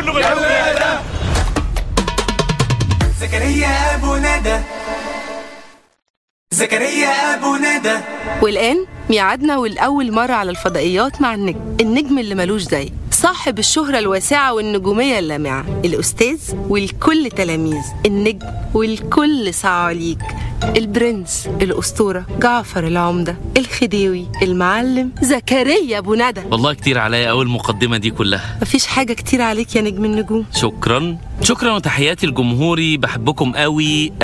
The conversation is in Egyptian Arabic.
اللغة زكريا أبو ندى زكريا أبو ندى والآن ميعادنا والأول مرة على الفضائيات مع النجم النجم اللي ملوش زي صاحب الشهرة الواسعة والنجومية اللامعة الأستاذ والكل تلاميذ النجم والكل صعاليك البرنس الأسطورة جعفر العمدة الخديوي المعلم زكريا أبو ندى والله كتير عليا أول المقدمة دي كلها مفيش حاجة كتير عليك يا نجم النجوم شكرا شكرا وتحياتي لجمهوري بحبكم قوي